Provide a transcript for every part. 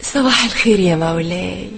صباح الخير يا مولاي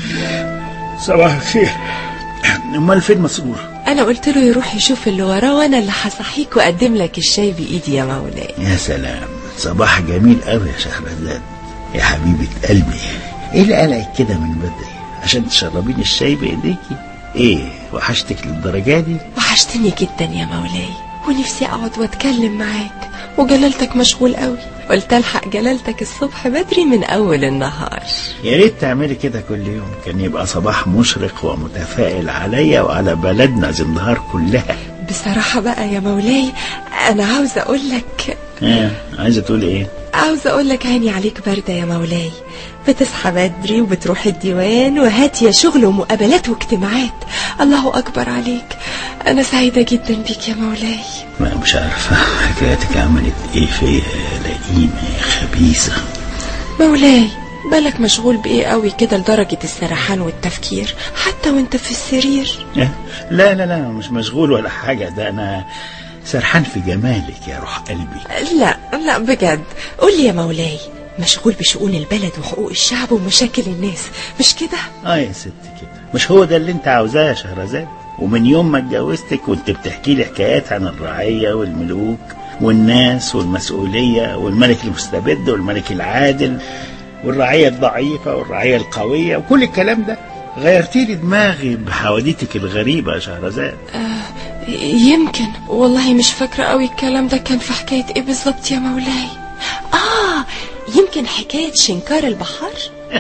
صباح الخير امال فين مسرور انا قلت له يروح يشوف اللي وراه وانا اللي هصحيك واقدم لك الشاي بايدي يا مولاي يا سلام صباح جميل قوي يا شهرزاد يا حبيبة قلبي ايه اللي قلقك كده من بدري عشان تشربيني الشاي بايديكي ايه وحشتك للدرجة دي وحشتني جدا يا مولاي ونفسي اقعد واتكلم معاك وجلالتك مشغول قوي قلت الحق جلالتك الصبح بدري من اول النهار يا ريت تعملي كده كل يوم كان يبقى صباح مشرق ومتفائل عليا وعلى بلدنا زندهار كلها بصراحة بقى يا مولاي انا عاوزة اقول لك ايه عايزه تقولي ايه عاوزة اقول لك عيني عليك باردة يا مولاي بتصحى بدري وبتروح الديوان وهاتية شغل ومقابلات واجتماعات الله اكبر عليك انا سعيدة جدا بيك يا مولاي ما مش عارفه حكايتك عملت ايه فيا لئيمه خبيثه مولاي بالك مشغول بايه قوي كده لدرجة السرحان والتفكير حتى وانت في السرير إيه؟ لا لا لا مش مشغول ولا حاجه ده انا سرحان في جمالك يا روح قلبي لا لا بجد قول لي يا مولاي مشغول بشؤون البلد وحقوق الشعب ومشاكل الناس مش كده اه يا ست كده مش هو ده اللي انت عاوزاه يا شهرزاد ومن يوم ما اتجوزتك وانت بتحكي لي حكايات عن الرعية والملوك والناس والمسؤولية والملك المستبد والملك العادل والرعية الضعيفة والرعية القوية وكل الكلام ده غيرتي لي دماغي بحواديتك الغريبة يا شهرزاد يمكن والله مش فاكرة قوي الكلام ده كان في حكاية ايه بالظبط يا مولاي اه يمكن حكاية شنكار البحر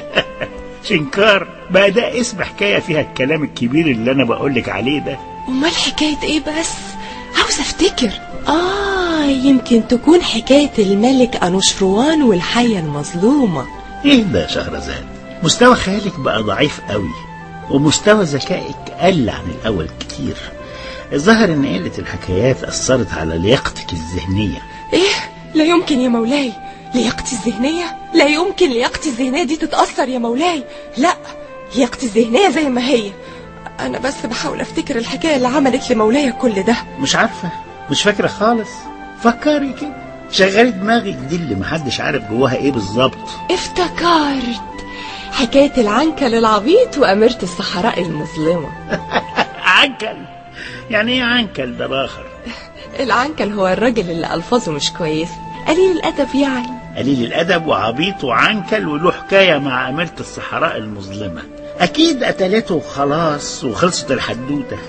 شنكار بقى ده اسم حكاية فيها الكلام الكبير اللي انا بقولك عليه ده امال حكاية ايه بس عاوز افتكر اه يمكن تكون حكاية الملك انوشروان والحية المظلومة ايه ده يا شهرزاد مستوى خيالك بقى ضعيف قوي ومستوى ذكائك قل عن الاول كتير الظاهر ان قلة الحكايات اثرت على لياقتك الذهنية ايه لا يمكن يا مولاي لياقتي الذهنية لا يمكن لياقتي الذهنية دي تتأثر يا مولاي لا لياقتي الذهنية زي ما هي أنا بس بحاول أفتكر الحكاية اللي عملت لمولاي كل ده مش عارفة مش فاكرة خالص فكري كده شغلي دماغك دي اللي محدش عارف جواها ايه بالظبط افتكرت حكاية العنكل العبيط وأميرة الصحراء المظلمة عنكل يعني ايه عنكل ده باخر العنكل هو الراجل اللي ألفاظه مش كويسة قليل الأدب يعني قليل الادب وعبيط وعنكل وله حكايه مع اميره الصحراء المظلمه اكيد قتلته وخلاص وخلصت الحدوته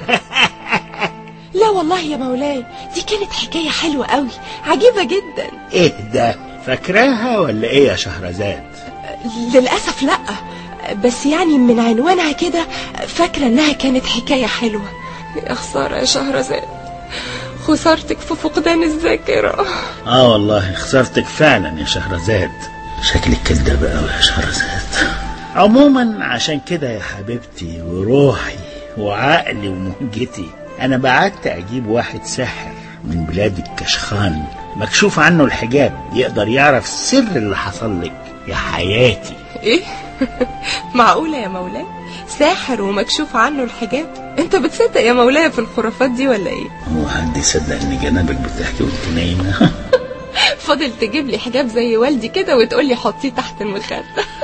لا والله يا مولاي دي كانت حكاية حلوة قوي عجيبة جدا ايه ده فاكراها ولا ايه يا شهرزاد للأسف لا بس يعني من عنوانها كده فاكرة انها كانت حكاية حلوة يا خسارة يا شهرزاد خسارتك في فقدان الذاكرة اه والله خسرتك فعلا يا شهرزاد شكلك كدابة قوي يا شهرزاد عموما عشان كده يا حبيبتي وروحي وعقلي ومهجتي انا بعت اجيب واحد ساحر من بلاد الكشخان مكشوف عنه الحجاب يقدر يعرف سر اللي حصل لك يا حياتي ايه معقولة يا مولاي ساحر ومكشوف عنه الحجاب انت بتصدق يا مولاي في الخرافات دي ولا ايه هو حد يصدق ان جنابك بتحكي وانت نايمه فاضل تجيب لي حجاب زي والدي كده وتقول لي حطيه تحت المخدة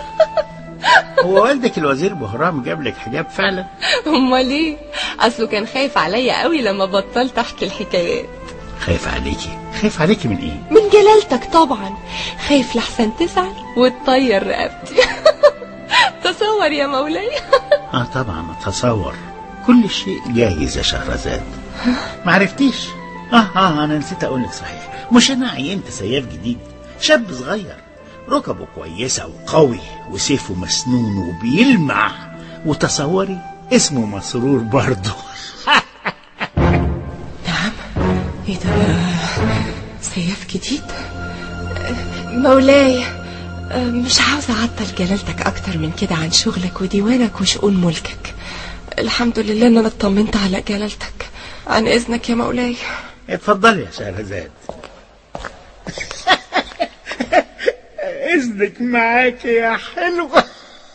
هو والدك الوزير بهرام جاب لك حجاب فعلا امال ايه اصله كان خايف عليا قوي لما بطلت احكي الحكايات خايف عليكي خايف عليكي من ايه من جلالتك طبعا خايف لحسن تزعل وتطير رقبتي تصور يا مولاي اه طبعا اتصور كل شيء جاهز يا شهرزاد ما عرفتيش اه اه انا نسيت اقول لك صحيح مش انا عينت سياف جديد شاب صغير ركبه كويسة وقوي وسيفه مسنون وبيلمع وتصوري اسمه مسرور برضه ايه ده بقى سياف جديد مولاي مش عاوزة أعطل جلالتك أكتر من كده عن شغلك وديوانك وشؤون ملكك الحمد لله إن أنا اطمنت على جلالتك عن إذنك يا مولاي اتفضلي يا شهرزاد اذنك معاك يا حلوة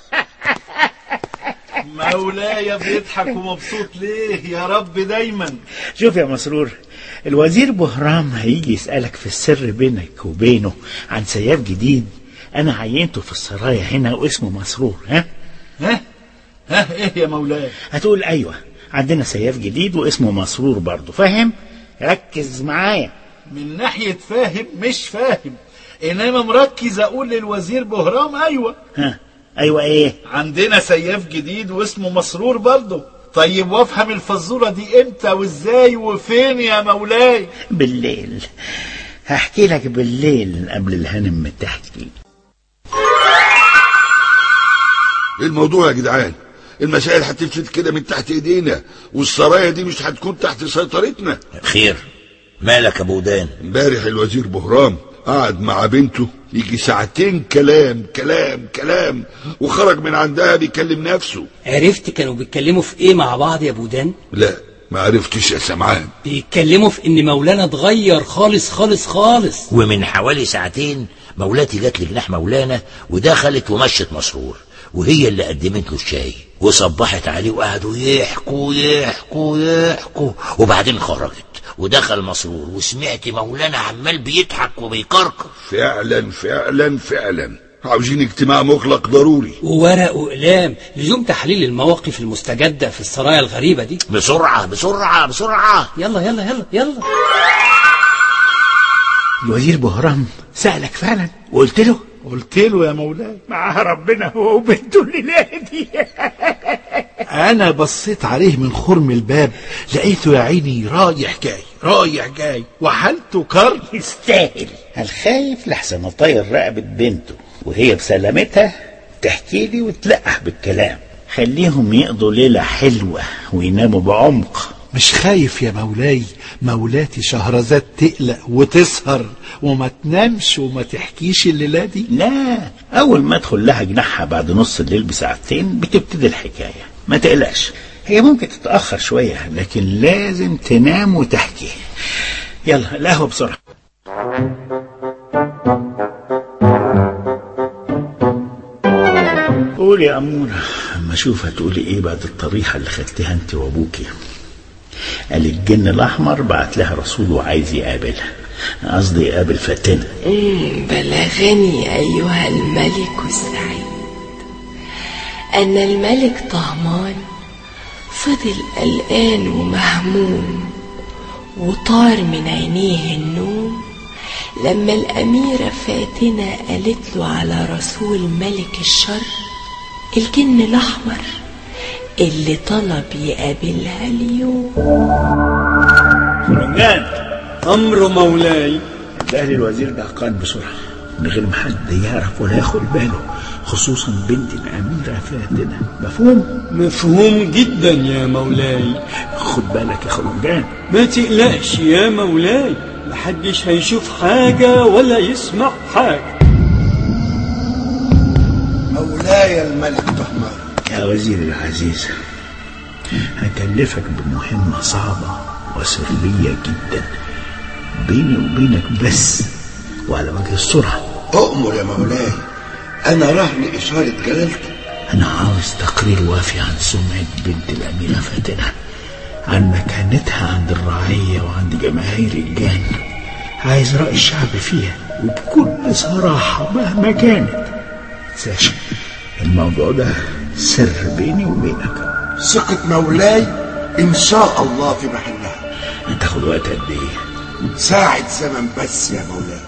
مولاي بيضحك ومبسوط ليه يا رب دايما شوف يا مسرور الوزير بهرام هيجي يسألك في السر بينك وبينه عن سياف جديد انا عينته في السرايا هنا واسمه مسرور ها ها ها ايه يا مولاي هتقول ايوه عندنا سياف جديد واسمه مسرور برضه فاهم ركز معايا من ناحية فاهم مش فاهم انما مركز اقول للوزير بهرام ايوه ها ايوه ايه عندنا سياف جديد واسمه مسرور برضه طيب وافهم الفزورة دي امتى وازاي وفين يا مولاي بالليل هحكي لك بالليل قبل الهنم ما تحكي ايه الموضوع يا جدعان المسائل هتفلت كده من تحت ايدينا والسرايا دي مش هتكون تحت سيطرتنا خير مالك يا ابو دان امبارح الوزير بهرام قعد مع بنته يجي ساعتين كلام كلام كلام وخرج من عندها بيكلم نفسه عرفت كانوا بيتكلموا في ايه مع بعض يا ابو دان لا ما عرفتش يا سمعان بيتكلموا في ان مولانا اتغير خالص خالص خالص ومن حوالي ساعتين مولاتي جات لجناح مولانا ودخلت ومشت مسرور وهي اللي قدمت له الشاي وصبحت عليه وقعدوا يحكوا يحكوا يحكوا وبعدين خرجت ودخل مسرور وسمعت مولانا عمال بيضحك وبيكركر فعلا فعلا فعلا عاوزين اجتماع مغلق ضروري وورق وأقلام لزوم تحليل المواقف المستجدة في السرايا الغريبة دي بسرعة بسرعة بسرعة يلا يلا يلا يلا الوزير بهرام سألك فعلا وقلت له قلت له يا مولاي معاه ربنا هو وبنته الليلة دي انا بصيت عليه من خرم الباب لقيته يا عيني رايح جاي رايح جاي وحالته كرب يستاهل الخايف لحسن اطير رقبة بنته وهي بسلامتها تحكي لي وتلقح بالكلام خليهم يقضوا ليلة حلوة ويناموا بعمق مش خايف يا مولاي مولاتي شهرزاد تقلق وتسهر وما تنامش وما تحكيش الليلة دي لا أول ما أدخل لها جناحها بعد نص الليل بساعتين بتبتدي الحكاية ما تقلقش هي ممكن تتأخر شوية لكن لازم تنام وتحكي يلا القهوة بسرعة قولي يا أمورة أما أشوف هتقولي إيه بعد الطريحة اللي خدتها أنت وأبوكي قال الجن الأحمر بعت لها رسول وعايز يقابلها قصدي يقابل فاتنة مم، بلغني أيها الملك السعيد أن الملك طهمان فضل قلقان ومهموم وطار من عينيه النوم لما الأميرة فاتنة قالت له على رسول ملك الشر الجن الأحمر اللي طلب يقابلها اليوم فرنجان أمر مولاي ده الوزير دهقان بسرعة من غير ما حد يعرف ولا ياخد باله خصوصا بنت الأميرة فاتنة مفهوم؟ مفهوم جدا يا مولاي خد بالك يا خرنجان ما تقلقش يا مولاي محدش هيشوف حاجة ولا يسمع حاجة مولاي الملك طهمان يا وزيري العزيز هكلفك بمهمة صعبة وسرية جدا بيني وبينك بس وعلى وجه السرعة اؤمر يا مولاي انا رهن اشارة جلالتك أنا عاوز تقرير وافي عن سمعة بنت الأميرة فاتنة عن مكانتها عند الرعية وعند جماهير الجان عايز رأي الشعب فيها وبكل صراحة مهما كانت تنساش الموضوع ده سر بيني وبينك ثقة مولاي ان شاء الله في محلها هتاخد وقت قد ايه ساعة زمن بس يا مولاي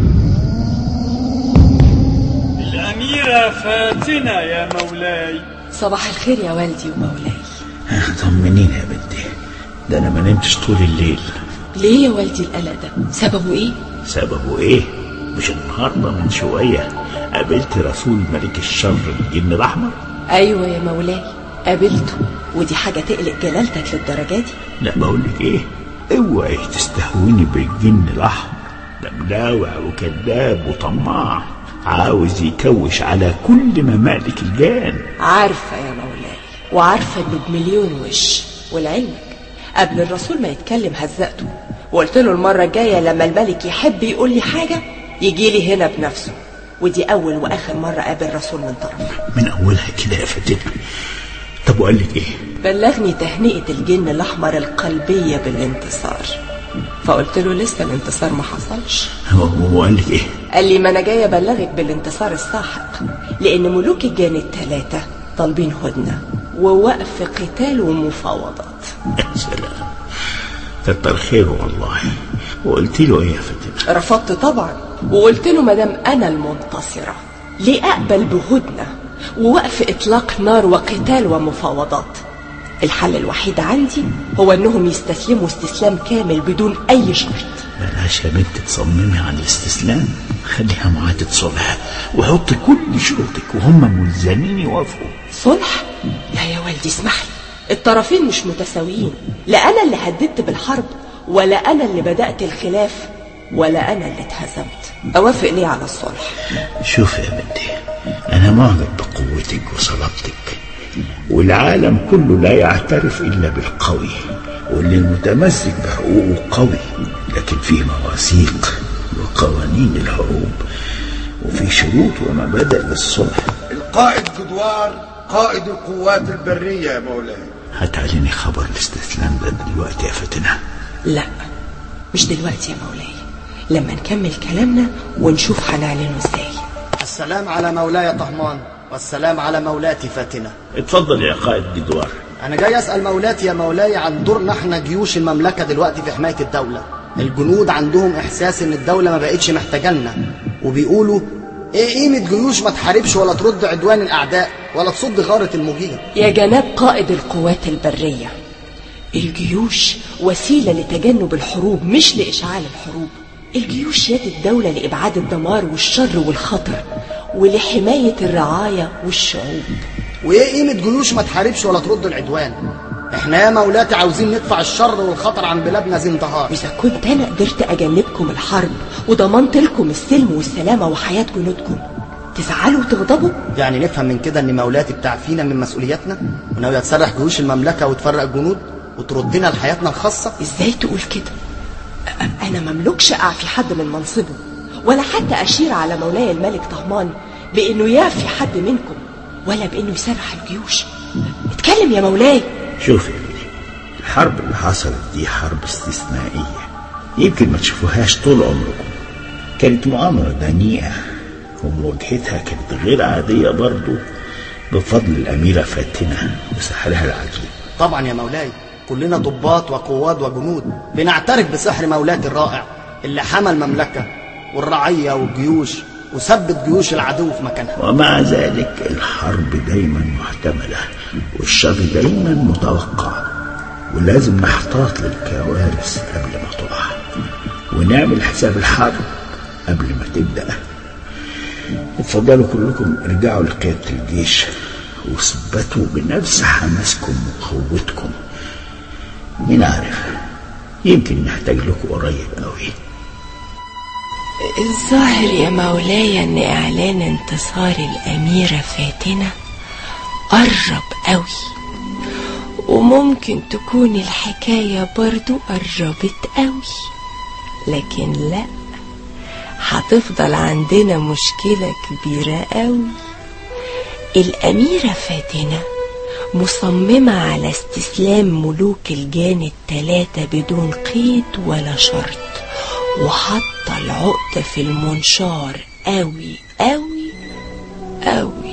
الأميرة فاتنة يا مولاي صباح الخير يا والدي ومولاي طمنيني يا بنتي ده انا ما نمتش طول الليل ليه يا والدي القلق ده سببه ايه سببه ايه مش النهارده من شويه قابلت رسول ملك الشر الجن الاحمر ايوه يا مولاي قابلته ودي حاجه تقلق جلالتك للدرجه دي لا بقول لك ايه اوعي تستهوني بالجن الاحمر ده ملاوع وكذاب وطماع عاوز يكوش على كل ممالك الجان عارفه يا مولاي وعارفه انه بمليون وش ولعلمك قبل الرسول ما يتكلم هزقته وقلت له المره الجايه لما الملك يحب يقول لي حاجه يجي لي هنا بنفسه ودي اول واخر مره قابل رسول من طرفه من اولها كده يا فاتنه طب وقال لك ايه بلغني تهنئه الجن الاحمر القلبيه بالانتصار فقلت له لسه الانتصار ما حصلش هو هو قال لك ايه قال لي ما انا جاي ابلغك بالانتصار الساحق لان ملوك الجان الثلاثه طالبين هدنه ووقف قتال ومفاوضات يا سلام كتر خيره والله وقلت له ايه يا فاتنه رفضت طبعا وقلت له مدام انا المنتصره ليه اقبل بهدنه ووقف اطلاق نار وقتال ومفاوضات الحل الوحيد عندي هو انهم يستسلموا استسلام كامل بدون اي شرط بلاش يا بنت تصممي على الاستسلام خليها معاهدة صلح وحط كل شروطك وهم ملزمين يوافقوا صلح لا يا والدي اسمح لي الطرفين مش متساويين لا انا اللي هددت بالحرب ولا انا اللي بدات الخلاف ولا انا اللي اتهزمت اوافق ليه على الصلح شوف يا بنتي أنا معجب بقوتك وصلابتك والعالم كله لا يعترف إلا بالقوي واللي المتمسك بحقوقه قوي لكن فيه مواثيق وقوانين الحروب وفي شروط ومبادئ للصلح القائد جدوار قائد القوات البرية يا مولاي هتعلني خبر الاستسلام ده دلوقتي يا فتنة لا مش دلوقتي يا مولاي لما نكمل كلامنا ونشوف هنعلنه ازاي السلام على مولاي طهمان والسلام على مولاتي فاتنة اتفضل يا قائد جدوار أنا جاي أسأل مولاتي يا مولاي عن دورنا احنا جيوش المملكة دلوقتي في حماية الدولة الجنود عندهم إحساس إن الدولة ما بقتش محتاجانا وبيقولوا إيه قيمة جيوش ما تحاربش ولا ترد عدوان الأعداء ولا تصد غارة المجير يا جناب قائد القوات البرية الجيوش وسيلة لتجنب الحروب مش لإشعال الحروب الجيوش يد الدولة لإبعاد الدمار والشر والخطر ولحماية الرعاية والشعوب وإيه قيمة جيوش ما تحاربش ولا ترد العدوان احنا يا مولاتي عاوزين ندفع الشر والخطر عن بلادنا زي انتهار وإذا كنت أنا قدرت أجنبكم الحرب وضمنت لكم السلم والسلامة وحياة جنودكم تزعلوا وتغضبوا يعني نفهم من كده ان مولاتي بتعفينا من مسؤولياتنا وناوية تسرح جيوش المملكة وتفرق الجنود وتردنا لحياتنا الخاصة ازاي تقول كده أ- انا مملكش اعفي حد من منصبه ولا حتى اشير على مولاي الملك طهمان بانه يعفي حد منكم ولا بانه يسرح الجيوش اتكلم يا مولاي شوف يا بنتي الحرب اللي حصلت دي حرب استثنائية يمكن ما تشوفوهاش طول عمركم كانت مؤامرة دنيئة ومواجهتها كانت غير عادية برضو بفضل الأميرة فاتنة وسحرها العجيب طبعا يا مولاي كلنا ضباط وقواد وجنود بنعترف بسحر مولاتي الرائع اللي حمى المملكة والرعية والجيوش وثبت جيوش العدو في مكانها ومع ذلك الحرب دايما محتملة والشر دايما متوقع ولازم نحتاط للكوارث قبل ما تقع ونعمل حساب الحرب قبل ما تبدأ اتفضلوا كلكم ارجعوا لقيادة الجيش واثبتوا بنفس حماسكم وقوتكم مين عارف يمكن نحتاج لكم قريب قوي الظاهر يا مولاي ان اعلان انتصار الاميرة فاتنة قرب قوي وممكن تكون الحكاية برضو قربت قوي لكن لا هتفضل عندنا مشكلة كبيرة قوي الأميرة فاتنة مصممة على استسلام ملوك الجان التلاتة بدون قيد ولا شرط وحاطة العقدة في المنشار قوي قوي قوي